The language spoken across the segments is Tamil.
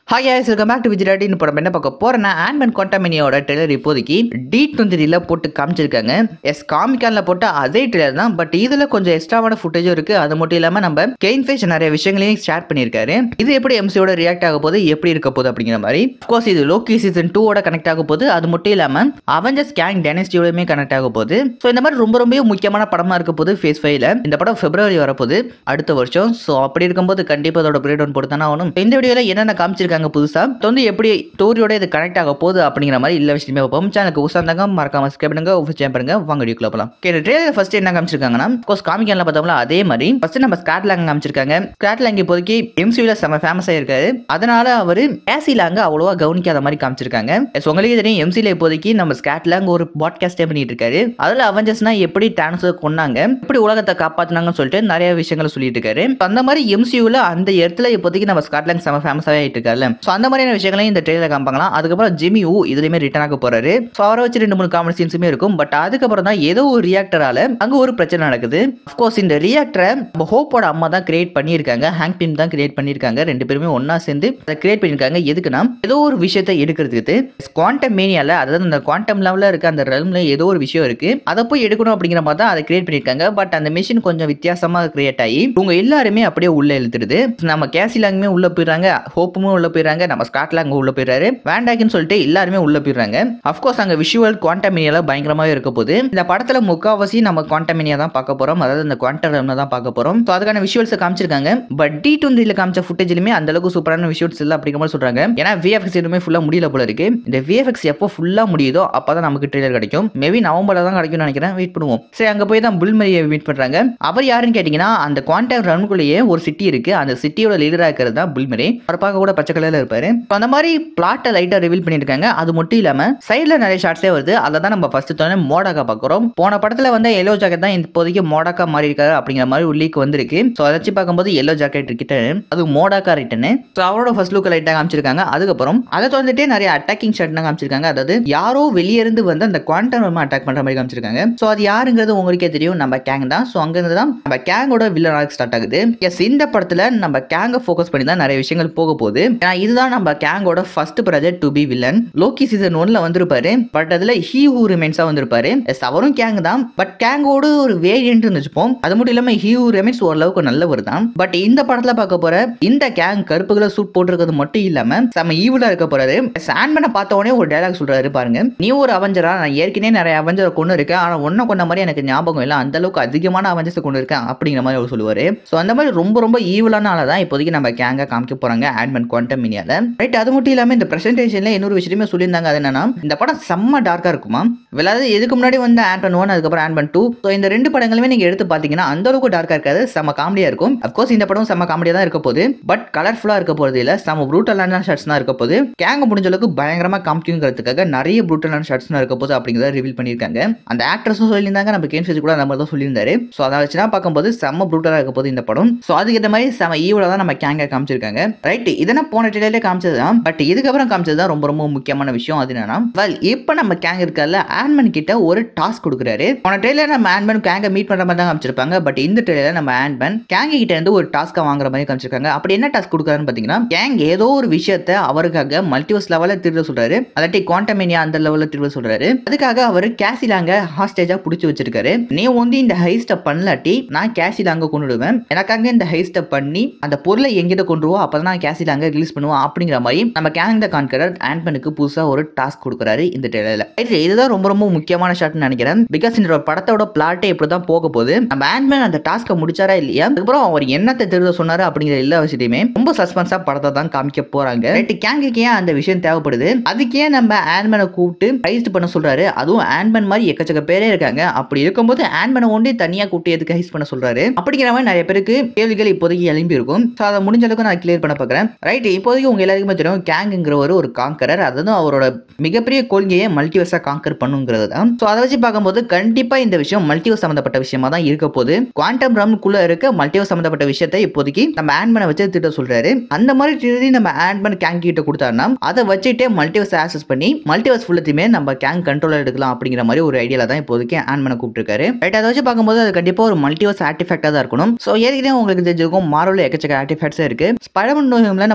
hi guys welcome back to Vijay படம் என்ன பார்க்க போறேன்னா ஆண்ட்மேன் குவாண்டமினியோட ட்ரெய்லர் இப்போதைக்கு டி டுவெண்ட்டில போட்டு காமிச்சிருக்காங்க எஸ் காமிக்கான்ல போட்ட அதே ட்ரெய்லர் தான் பட் இதுல கொஞ்சம் எக்ஸ்ட்ராவான ஃபுட்டேஜும் இருக்கு அது மட்டும் இல்லாம நம்ம கெயின் ஃபேஷ் நிறைய விஷயங்களையும் ஷேர் பண்ணியிருக்காரு இது எப்படி எம்சியோட ரியாக்ட் ஆக போகுது எப்படி இருக்க போகுது அப்படிங்கிற மாதிரி கோர்ஸ் இது லோக்கி சீசன் டூவோட கனெக்ட் ஆக போகுது அது மட்டும் இல்லாம அவஞ்சர்ஸ் கேங் டெனஸ்டியோடமே கனெக்ட் ஆக போகுது ஸோ இந்த மாதிரி ரொம்ப ரொம்ப முக்கியமான படமா இருக்க போகுது ஃபேஸ் ஃபைவ்ல இந்த படம் பிப்ரவரி வரப்போகுது அடுத்த வருஷம் ஸோ அப்படி இருக்கும்போது கண்டிப்பாக அதோட பிரேக் டவுன் போட்டு தானே ஆகணும் இந்த வீடியோல என்னென்ன காமிச்சிருக்காங்க புதுசா இது வந்து எப்படி ஸ்டோரியோட இது கனெக்ட் ஆக போகுது அப்படிங்கிற மாதிரி இல்ல விஷயமே பார்ப்போம் சேனலுக்கு புதுசாக இருந்தாங்க மறக்காம சப்ஸ்கிரைப் பண்ணுங்க சேர் பண்ணுங்க வாங்க வீடியோக்குள்ள போகலாம் ஓகே ட்ரெயிலர் ஃபர்ஸ்ட் என்ன காமிச்சிருக்காங்கன்னா கோர்ஸ் காமிக்கலாம் பார்த்தோம்ல அதே மாதிரி ஃபர்ஸ்ட் நம்ம ஸ்காட்லாங் காமிச்சிருக்காங்க ஸ்காட்லாங் இப்போதைக்கு எம்சியூல செம்ம ஃபேமஸ் ஆயிருக்காரு அதனால அவர் கேசிலாங்க அவ்வளோவா கவனிக்காத மாதிரி காமிச்சிருக்காங்க Yes, உங்களுக்கே தெரியும் எம்சியில் இப்போதைக்கு நம்ம ஸ்காட்லாங் ஒரு பாட்காஸ்டே பண்ணிட்டு இருக்காரு அதில் அவெஞ்சர்ஸ்னா எப்படி டான்ஸை கொண்டாங்க எப்படி உலகத்தை காப்பாத்துனாங்கன்னு சொல்லிட்டு நிறைய விஷயங்களை சொல்லிட்டு இருக்காரு So, அந்த மாதிரி எம்சியூல அந்த இடத்துல இப்போதைக்கு நம்ம ஸ்காட்லாண்ட் செம ஃபேமஸாகவே ஆயிட்டு இருக்காருல்ல ஸோ அந்த மாதிரியான விஷயங்களையும் இந்த ட்ரெயிலர் காமிப்பாங்களாம் அதுக்கப்புறம் ஜிமி ஊ இதுலயுமே ரிட்டர்ன் ஆக போறாரு ஸோ அவரை வச்சு ரெண்டு மூணு காமெடி சீன்ஸுமே இருக்கும் பட் அதுக்கப்புறம் தான் ஏதோ ஒரு ரியாக்டரால அங்க ஒரு பிரச்சனை நடக்குது அஃப்கோர்ஸ் இந்த ரியாக்டரை ஹோப்போட அம்மா தான் கிரியேட் பண்ணியிருக்காங்க ஹேங் பிம் தான் கிரியேட் பண்ணியிருக்காங்க ரெண்டு பேருமே ஒண்ணா சேர்ந்து அதை கிரியேட் பண்ணியிருக்காங்க எதுக்குன்னா ஏதோ ஒரு விஷயத்தை எடுக்கிறதுக்கு குவாண்டம் மேனியால அதாவது அந்த குவாண்டம் லெவலில் இருக்க அந்த ரெல்ம்ல ஏதோ ஒரு விஷயம் இருக்கு அதை போய் எடுக்கணும் அப்படிங்கிற மாதிரி தான் அதை கிரியேட் பண்ணியிருக்காங்க பட் அந்த மிஷின் கொஞ்சம் வித்தியாசமா கிரியேட் ஆகி இவங்க எல்லாருமே அப்படியே உள்ள இழுத்துடுது நம்ம கேசிலாங்குமே உள்ள போயிடுறாங்க ஹோப்புமே உள்ள போயிடுறாங்க நம்ம ஸ்காட்லாங் உள்ள போயிடுறாரு வேண்டாக்குன்னு சொல்லிட்டு எல்லாருமே உள்ள போயிடுறாங்க அஃப்கோர்ஸ் அங்க விஷுவல் குவாண்டமினியால பயங்கரமாவே இருக்க போகுது இந்த படத்துல முக்காவாசி நம்ம குவாண்டமினியா தான் பார்க்க போறோம் அதாவது இந்த குவாண்டம் தான் பார்க்க போறோம் ஸோ அதுக்கான விஷுவல்ஸ் காமிச்சிருக்காங்க பட் டி டுவெண்ட்டில காமிச்ச ஃபுட்டேஜ்லுமே அந்த அளவுக்கு சூப்பரான விஷுவல்ஸ் இல்லை அப்படிங்கிற மாதிரி சொல்றாங்க ஏன்னா விஎஃப்எக்ஸ் எதுவுமே ஃபுல்லா முடியல போல இருக்கு இந்த விஎஃப்எக்ஸ் எப்போ ஃபுல்லா முடியுதோ அப்பதான் நமக்கு ட்ரெய்லர் கிடைக்கும் மேபி நவம்பர்ல தான் கிடைக்கும்னு நினைக்கிறேன் வெயிட் பண்ணுவோம் சரி அங்க போய் தான் புல்மரியை மீட் பண்றாங்க அவர் யாருன்னு கேட்டீங்கன்னா அந்த குவாண்டம் ரன்குள்ளேயே ஒரு சிட்டி இருக்கு அந்த சிட்டியோட லீடரா இருக்கிறது தான் புல்மரி அவர் பார்க்க கூட பச்சை கலர்ல இருப்பாரு So, அந்த மாதிரி பிளாட்டை லைட்டா ரிவீல் பண்ணிருக்காங்க அது மட்டும் இல்லாம சைடுல நிறைய ஷார்ட்ஸே வருது அதை தான் நம்ம ஃபர்ஸ்ட் தோணே மோடாக்கா பார்க்குறோம் போன படத்துல வந்து எல்லோ ஜாக்கெட் தான் இப்போதைக்கு மோடாக்கா மாறி இருக்காரு அப்படிங்கிற மாதிரி ஒரு லீக் வந்திருக்கு ஸோ அதை வச்சு பார்க்கும்போது எல்லோ ஜாக்கெட் கிட்ட அது மோடாக்கா ரிட்டனு ஸோ அவரோட ஃபர்ஸ்ட் லுக் லைட்டாக காமிச்சிருக்காங்க அதுக்கப்புறம் அதை தொடர்ந்துட்டே நிறைய அட்டாக்கிங் ஷாட்லாம் காமிச்சிருக்காங்க அதாவது யாரோ வெளியே இருந்து வந்து அந்த குவாண்டம் அட்டாக் பண்ற மாதிரி காமிச்சிருக்காங்க ஸோ அது யாருங்கிறது உங்களுக்கே தெரியும் நம்ம கேங் தான் ஸோ அங்கிருந்து தான் நம்ம கேங்கோட வில்லன் ஆர்க் ஸ்டார்ட் ஆகுது எஸ் இந்த படத்துல நம்ம கேங்கை ஃபோக்கஸ் பண்ணி தான் நிறைய விஷயங்கள் போக போகுது ஏன்னா இதுதான் நம்ம கேங்கோட first project to be villain Loki season ஒன்ல வந்திருப்பாரு பட் அதுல ஹீ ஹூ ரிமைன்ஸா வந்திருப்பாரு எஸ் அவரும் கேங் தான் பட் கேங்கோட ஒரு வேரியன்ட் வச்சுப்போம் அது மட்டும் இல்லாம ஹீ ஹூ ரிமைன்ஸ் ஓரளவுக்கு நல்லவர் தான் பட் இந்த படத்துல பார்க்க போற இந்த கேங் கருப்புகளை சூட் போட்டிருக்கிறது மட்டும் இல்லாம செம ஈவிலா இருக்க போறாரு சாண்ட்மேனை பார்த்த உடனே ஒரு டைலாக் சொல்றாரு பாருங்க நீ ஒரு அவஞ்சரா நான் ஏற்கனவே நிறைய அவஞ்சரை கொண்டு இருக்கேன் ஆனா ஒன்ன கொண்ட மாதிரி எனக்கு ஞாபகம் இல்லை அந்த அளவுக்கு அதிகமான அவஞ்சர்ஸ் கொண்டு இருக்கேன் அப்படிங்கிற மாதிரி அவர் சொல்லுவாரு ஸோ அந்த மாதிரி ரொம்ப ரொம்ப ஈவிலான ஆளை தான் இப்போதைக்கு நம்ம கேங்க காமிக்க போறாங்க ஆட்மன் குவாண்டம் மினியால ரைட் அது மட்டும் இல்லாம இந்த பிரசன்டேஷன்ல இன்னொரு விஷயமே சொல்லியிருந்தாங்க அது என்னன்னா இந்த படம் செம்ம டார்க்கா இருக்குமா அதாவது இதுக்கு முன்னாடி வந்து ஆண்டன் ஒன் அதுக்கப்புறம் ஆண்டன் டூ ஸோ இந்த ரெண்டு படங்களுமே நீங்க எடுத்து பாத்தீங்கன்னா அந்த அளவுக்கு டார்க்கா இருக்காது செம்ம காமெடியா இருக்கும் அப்கோர்ஸ் இந்த படம் செம்ம காமெடியா தான் இருக்க போகுது பட் கலர்ஃபுல்லா இருக்க போறது இல்ல செம்ம ப்ரூட்டலான ஷார்ட்ஸ் தான் இருக்க போகுது கேங்க முடிஞ்ச அளவுக்கு பயங்கரமா காமிக்குங்கிறதுக்காக நிறைய ப்ரூட்டலான ஷார்ட்ஸ் இருக்க போகுது அப்படிங்கிறத ரிவீல் பண்ணியிருக்காங்க அந்த ஆக்ட்ரஸும் சொல்லியிருந்தாங்க நம்ம கேம் கூட நம்ம தான் சொல்லியிருந்தாரு ஸோ அதை வச்சு தான் பார்க்கும்போது செம்ம ப்ரூட்டலாக இருக்க போகுது இந்த படம் ஸோ அதுக்கேற்ற மாதிரி செம்ம ஈவில் தான் நம்ம கேங்க காமிச்சிருக்காங்க ரைட் இதெல்லாம் போன ட்ரெயிலே காமிச்சது தான் பட் இதுக்கப்புறம் காமிச்சது தான் ரொம்ப ரொம்ப முக்கியமான விஷயம் அது என்னன்னா வெல் இப்போ நம்ம கேங் இருக்கல ஆன்மன் கிட்ட ஒரு டாஸ்க் கொடுக்குறாரு போன ட்ரெயிலர் நம்ம ஆன்மன் கேங்க மீட் பண்ற மாதிரி தான் காமிச்சிருப்பாங்க பட் இந்த ட்ரெயிலர் நம்ம ஆன்மன் கேங்க கிட்ட இருந்து ஒரு டாஸ்க்கை வாங்குற மாதிரி காமிச்சிருக்காங்க அப்படி என்ன டாஸ்க் கொடுக்குறாருன்னு பார்த்தீங்கன்னா கேங் ஏதோ ஒரு விஷயத்தை அவருக்காக மல்டிவர்ஸ் லெவலில் திருட சொல்றாரு அதாட்டி குவாண்டமேனியா அந்த லெவலில் திருட சொல்றாரு அதுக்காக அவர் கேசிலாங்க ஹாஸ்டேஜா பிடிச்சி வச்சிருக்காரு நீ வந்து இந்த ஹைஸ்ட பண்ணலாட்டி நான் கேசிலாங்க கொண்டுடுவேன் எனக்காக இந்த ஹைஸ்ட பண்ணி அந்த பொருளை எங்கிட்ட கொண்டுருவோம் அப்பதான் நான் கேசிலாங்க ரிலீஸ் பண்ணுவோம் அப்படிங்கிற மாதிரி நம்ம கேங் த கான்கரர் ஆண்ட்மனுக்கு புதுசா ஒரு டாஸ்க் கொடுக்குறாரு இந்த ட்ரெயிலர்ல இதுதான் ரொம்ப ரொம்ப முக்கியமான ஷாட்னு நினைக்கிறேன் பிகாஸ் இந்த படத்தோட பிளாட்டே இப்படிதான் போக போகுது நம்ம ஆண்ட்மேன் அந்த டாஸ்க்கை முடிச்சாரா இல்லையா அதுக்கப்புறம் அவர் என்னத்தை திருட சொன்னாரு அப்படிங்கிற எல்லா விஷயத்தையுமே ரொம்ப சஸ்பென்ஸா படத்தை தான் காமிக்க போறாங்க ரைட் கேங்குக்கு ஏன் அந்த விஷயம் தேவைப்படுது அதுக்கே நம்ம ஆண்ட்மேனை கூப்பிட்டு ஹைஸ்ட் பண்ண சொல்றாரு அதுவும் ஆண்ட்மேன் மாதிரி எக்கச்சக்க பேரே இருக்காங்க அப்படி இருக்கும்போது ஆண்ட்மேனை ஒன்றே தனியா கூப்பிட்டு எதுக்கு ஹைஸ்ட் பண்ண சொல்றாரு அப்படிங்கிற மாதிரி நிறைய பேருக்கு கேள்விகள் இப்போதைக்கு எழும்பி இருக்கும் ஸோ அதை முடிஞ்ச அளவுக்கு நான் கிளியர் பண்ண பார்க்குறேன் ரைட் இப்போதைக்கு உங்க எல்லாருக்குமே தெரியும் கேங்குங்கிறவர் ஒரு காங்கரர் அதாவது அவரோட மிகப்பெரிய கொள்கையை மல்டிவர்ஸா காங்கர் பண்ணுங்கிறது தான் ஸோ அதை வச்சு பார்க்கும்போது கண்டிப்பா இந்த விஷயம் மல்டிவர்ஸ் சம்பந்தப்பட்ட விஷயமா தான் இருக்க போகுது குவாண்டம் ரம்குள்ள இருக்க மல்டிவர்ஸ் சம்பந்தப்பட்ட விஷயத்தை இப்போதைக்கு நம்ம ஆண்ட்மனை வச்சு திட்ட சொல்றாரு அந்த மாதிரி திருதி நம்ம ஆண்ட்மன் கேங் கிட்ட கொடுத்தாருன்னா அதை வச்சுட்டே மல்டிவர்ஸ் ஆக்சஸ் பண்ணி மல்டிவர்ஸ் ஃபுல்லத்தையுமே நம்ம கேங் கண்ட்ரோல் எடுக்கலாம் அப்படிங்கிற மாதிரி ஒரு ஐடியால தான் இப்போதைக்கு ஆண்ட்மனை கூப்பிட்டுருக்காரு ரைட் அதை வச்சு பார்க்கும்போது அது கண்டிப்பா ஒரு மல்டிவர்ஸ் ஆர்டிஃபேக்டா தான் இருக்கணும் ஸோ ஏற்கனவே உங்களுக்கு தெரிஞ்சிருக்கும் மாரோல எக்கச்சக்க ஆர்டிஃபேக்ட்ஸே இருக்கு ஸ்பைடர்மேன் நோயம்ல நம்ம டாக்டர்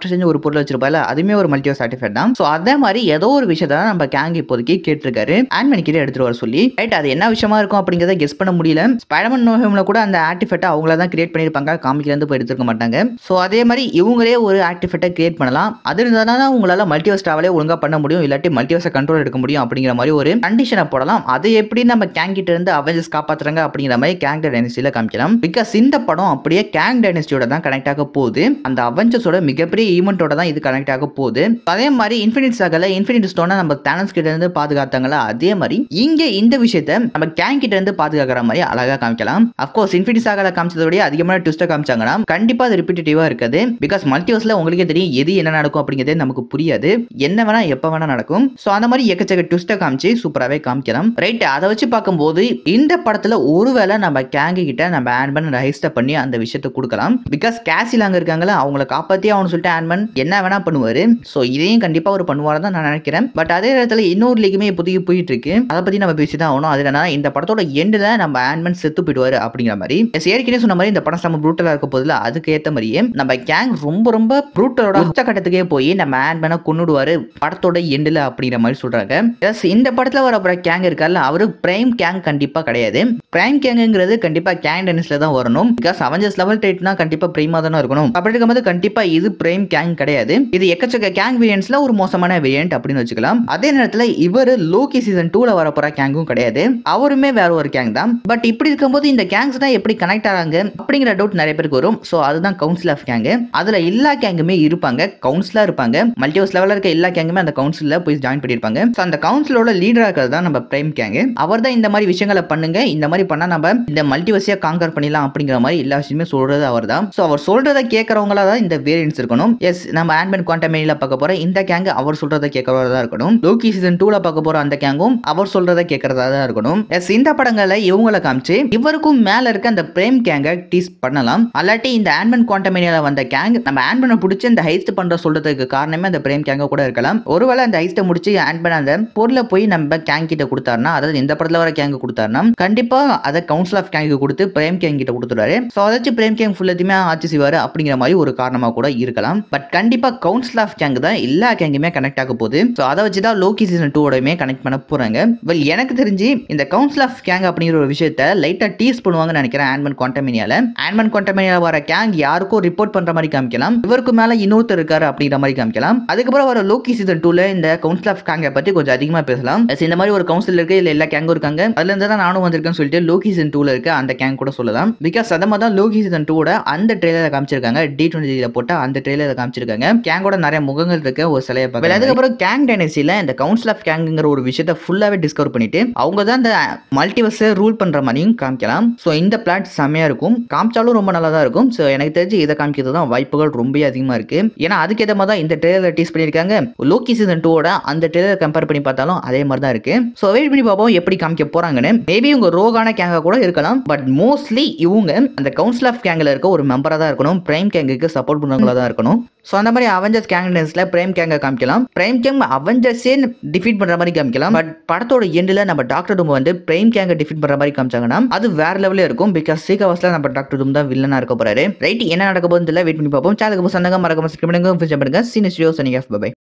டாக்டர் செஞ்ச ஒரு பொருள் வச்சிருப்பால அதுவுமே ஒரு மல்டிவர்ஸ் ஆர்டிஃபெக்ட் தான் ஸோ அதே மாதிரி ஏதோ ஒரு விஷயத்த தான் நம்ம கேங் இப்போதைக்கு கேட்டிருக்காரு ஆண்ட்மேன் கிட்ட எடுத்துட்டு வர சொல்லி ரைட் அது என்ன விஷயமா இருக்கும் அப்படிங்கிறத கெஸ் பண்ண முடியல ஸ்பைடர்மேன் நோஹம்ல கூட அந்த ஆர்டிஃபெக்ட்டை அவங்கள தான் கிரியேட் பண்ணியிருப்பாங்க காமிக்ல இருந்து போய் எடுத்துருக்க மாட்டாங்க ஸோ அதே மாதிரி இவங்களே ஒரு ஆர்டிஃபெக்ட்டை கிரியேட் பண்ணலாம் அது இருந்தால் தான் உங்களால் மல்டிவர்ஸ் ட்ராவலே ஒழுங்காக பண்ண முடியும் இல்லாட்டி மல்டிவர்ஸை கண்ட்ரோல் எடுக்க முடியும் அப்படிங்கிற மாதிரி ஒரு கண்டிஷனை போடலாம் அதை எப்படி நம்ம கேங் கிட்ட இருந்து அவெஞ்சர்ஸ் காப்பாத்துறாங்க அப்படிங்கிற மாதிரி கேங் டைனஸ்டியில் காமிக்கலாம் பிகாஸ் இந்த படம் அப்படியே கேங் டைனஸ்டியோட தான் கனெக்ட் ஆக போகுது அந்த அவெஞ்சர்ஸோட மிகப்பெரிய ஈவெண்ட்டோட தான் இது கனெக்ட் ஆக போகுது அதே மாதிரி இன்ஃபினிட் சாகல இன்ஃபினிட் ஸ்டோனை நம்ம தேனஸ் கிட்ட இருந்து பாதுகாத்தாங்களா அதே மாதிரி இங்க இந்த விஷயத்த நம்ம கேங் கிட்ட இருந்து பாதுகாக்கிற மாதிரி அழகா காமிக்கலாம் அப்கோர்ஸ் இன்ஃபினிட் சாகல காமிச்சதோடய அதிகமான ட்விஸ்ட்டை காமிச்சாங்கன்னா கண்டிப்பா அது ரிப்பீட்டேட்டிவா இருக்காது பிகாஸ் மல்டிவர்ஸ்ல உங்களுக்கே தெரியும் எது என்ன நடக்கும் அப்படிங்கிறதே நமக்கு புரியாது என்ன வேணா எப்ப வேணா நடக்கும் ஸோ அந்த மாதிரி எக்கச்சக்க ட்விஸ்ட்டை காமிச்சு சூப்பராகவே காமிக்கலாம் ரைட் அதை வச்சு பார்க்கும்போது இந்த படத்துல ஒருவேளை நம்ம கேங்கு கிட்ட நம்ம ஆன்மன் ரெஜிஸ்டர் பண்ணி அந்த விஷயத்தை கொடுக்கலாம் பிகாஸ் கேசில் அங்க இருக்காங்களா அவங்கள காப்பாத்தி அவனு சொல்லிட்டு ஆன்மன் என்ன வேணா பண்ணுவாரு ஸோ இதையும் கண்டிப்பா ஒரு பண்ணுவாரு தான் நான் நினைக்கிறேன் பட் அதே நேரத்தில் இன்னொரு லீக்குமே இப்போதைக்கு போயிட்டு இருக்கு அதை பத்தி நம்ம பேசி தான் ஆகணும் அது என்னன்னா இந்த படத்தோட எண்டில் நம்ம ஆன்மன் செத்து போயிடுவாரு அப்படிங்கிற மாதிரி Yes, ஏற்கனவே சொன்ன மாதிரி இந்த படம் செம்ம ப்ரூட்டலா இருக்க போதில் அதுக்கு ஏற்ற மாதிரியே நம்ம கேங் ரொம்ப ரொம்ப ப்ரூட்டலோட உச்ச கட்டத்துக்கே போய் நம்ம ஆன்மனை கொன்னுடுவாரு படத்தோட எண்டில் அப்படிங்கிற மாதிரி சொல்றாங்க Yes, இந்த படத்துல வர அப்புறம் கேங் இருக்கார்ல அவரு பிரைம் கேங் கண்டிப்பா கிடையாது பிரைம் கேங்குங்கிறது கண்டிப்பா கேங் டென்னிஸ்ல தான் வரணும் பிகாஸ் அவஞ்சர்ஸ் லெவல் டேட்னா கண்டிப்பா பிரைமா தானே இருக்கணும் அப்படி இருக்கும்போது கண்டிப்பா இது பிரைம் கேங் கிடையாது இது எக்கச்சக்க கேங் வேரியன்ட்ஸ்ல ஒரு மோசமான வேரியன்ட் அப்படின்னு வச்சுக்கலாம் அதே நேரத்துல இவர் லோகி சீசன் டூல வரப்போற கேங்கும் கிடையாது அவருமே வேற ஒரு கேங் தான் பட் இப்படி இருக்கும்போது இந்த கேங்ஸ் தான் எப்படி கனெக்ட் ஆறாங்க அப்படிங்கிற டவுட் நிறைய பேருக்கு வரும் ஸோ அதுதான் கவுன்சில் ஆஃப் கேங் அதுல எல்லா கேங்குமே இருப்பாங்க கவுன்சிலா இருப்பாங்க மல்டிவர்ஸ் லெவலில் இருக்க எல்லா கேங்குமே அந்த கவுன்சிலில் போய் ஜாயின் பண்ணியிருப்பாங்க ஸோ அந்த கவுன்சிலோட லீடராக இருக்கிறது தான் நம்ம பிரைம் கேங் அவர் தான் இந்த மாதிரி விஷயங்களை பண்ணுங்க இந்த மாதிரி பண்ணா நம்ம இந்த மல்டிவர்ஸியா காங்கர் பண்ணிடலாம் அப்படிங்கிற மாதிரி எல்லா விஷயமே சொல்றது அவர் தான் ஸோ அவர் சொல்றதை கேட்கறவங்களா தான் இந்த வேரியன்ஸ் இருக்கணும் எஸ் நம்ம ஆண்ட்மேன் குவாண்டமேனியில் பார்க்க போற இந்த கேங் அவர் சொல்றதை கேட்கறதா தான் இருக்கணும் லோகி சீசன் டூல பார்க்க போற அந்த கேங்கும் அவர் சொல்றதை கேட்கறதா தான் இருக்கணும் எஸ் இந்த படங்களை இவங்கள காமிச்சு இவருக்கும் மேல இருக்க அந்த பிரேம் கேங்கை டீஸ் பண்ணலாம் அல்லாட்டி இந்த ஆண்ட்மேன் குவாண்டமேனியால வந்த கேங் நம்ம ஆண்ட்மேனை பிடிச்சி இந்த ஹைஸ்ட் பண்ற சொல்றதுக்கு காரணமே அந்த பிரேம் கேங்க கூட இருக்கலாம் ஒருவேளை அந்த ஹைஸ்ட்டை முடிச்சு ஆண்ட்மேன் அந்த பொருளை போய் நம்ம கேங் கிட்ட கொடுத்தாருன்னா அதாவது இந்த படத்துல வர கேங்கு கொடுத்தாருன்னா கண்டிப்பா அதை கவுன்சில் ஆஃப் கேங்கு கொடுத்து பிரேம் கேங் கிட்ட கொடுத்துருவாரு ஸோ அதை வச்சு பிரேம் கேங் ஃபுல் எதுவுமே ஆட்சி செய்வாரு அப்படிங்கிற மாதிரி ஒரு காரணமா கூட இருக்கலாம் பட் கண்டிப்பா கவுன்சில் ஆஃப் கேங் தான் எல்லா கேங்குமே கனெக்ட் ஆக போகுது ஸோ அதை வச்சு தான் லோகி சீசன் டூவோடமே கனெக்ட் பண்ண போறாங்க வெல் எனக்கு தெரிஞ்சு இந்த கவுன்சில் ஆஃப் கேங் அப்படிங்கிற ஒரு விஷயத்த லைட்டா டீஸ் பண்ணுவாங்கன்னு நினைக்கிறேன் ஆன்மன் குவாண்டமினியால ஆன்மன் குவாண்டமினியால வர கேங் யாருக்கும் ரிப்போர்ட் பண்ற மாதிரி காமிக்கலாம் இவருக்கு மேல இன்னொருத்தர் இருக்காரு அப்படிங்கிற மாதிரி காமிக்கலாம் அதுக்கப்புறம் வர லோகி சீசன் டூல இந்த கவுன்சில் ஆஃப் கேங்கை பத்தி கொஞ்சம் அதிகமா பேசலாம் Yes, இந்த மாதிரி ஒரு கவுன்சில் இருக்கு இல்ல எல்லா கேங்கும் இருக்காங்க அதுல இருந்து தான் நானும் வந்திருக்கேன்னு சொல்லிட்டு லோகி சீசன் டூல இருக்க அந்த கேங் கூட சொல்லலாம் பிகாஸ் அதை மாதிரி தான் லோகி சீசன் டூட அந்த ட்ரெயிலரை காமிச்சிருக்காங்க டி டுவெண்ட்டி போட்ட அந்த ட்ரெயிலரை காமிச்சிருக்காங்க கேங்கோட நிறைய முகங்கள் இருக்க ஒரு சிலையை பார்க்கலாம் அதுக்கப்புறம் கேங் டைனசில இந்த கவுன்சில் ஆஃப் கேங்குங்கிற ஒரு விஷயத்த ஃபுல்லாவே டிஸ்கவர் பண்ணிட்டு அவங்க தான் இந்த மல்டிவர்ஸை ரூல் பண்ற மாதிரியும் காமிக்கலாம் ஸோ இந்த பிளாட் செம்மையா இருக்கும் காமிச்சாலும் ரொம்ப நல்லா தான் இருக்கும் ஸோ எனக்கு தெரிஞ்சு இதை காமிக்கிறது தான் வாய்ப்புகள் ரொம்ப அதிகமா இருக்கு ஏன்னா அதுக்கேற்ற மாதிரி தான் இந்த ட்ரெயிலர் டீஸ் பண்ணியிருக்காங்க லோக்கி சீசன் டூவோட அந்த ட்ரெயிலர் கம்பேர் பண்ணி பார்த்தாலும் அதே மாதிரி தான் இருக்கு ஸோ வெயிட் பண்ணி பார்ப்போம் எப்படி காமிக்க போறாங்கன்னு மேபி உங்க ரோகான கேங்க கூட இருக்கலாம் பட் மோஸ்ட்லி இவங்க அந்த கவுன்சில் ஆஃப் கேங்கில் இருக்க ஒரு மெம்பராக தான் இருக்கணும் பிரைம் கேங்குக்கு சப்போர்ட் பண்ணுறவங்களா தான் இருக்கணும் ஸோ அந்த மாதிரி அவெஞ்சர்ஸ் கேங்டன்ஸ்ல பிரைம் கேங்கை காமிக்கலாம் பிரைம் கேங் அவெஞ்சர்ஸே டிஃபீட் பண்ற மாதிரி காமிக்கலாம் பட் படத்தோட எண்டில் நம்ம டாக்டர் டூம் வந்து பிரைம் கேங்கை டிஃபீட் பண்ற மாதிரி காமிச்சாங்கன்னா அது வேற லெவலில் இருக்கும் பிகாஸ் சீக்கிரவாஸ்ல நம்ம டாக்டர் டூம் தான் வில்லனா இருக்க போறாரு ரைட் என்ன நடக்க போகுதுன்னு தெரியல வெயிட் பண்ணி பார்ப்போம் சேனலுக்கு சந்தகம் மறக்காம சப்ஸ்கிரைப் பண்ணுங்க பண்ணுங்க senior studio signing off by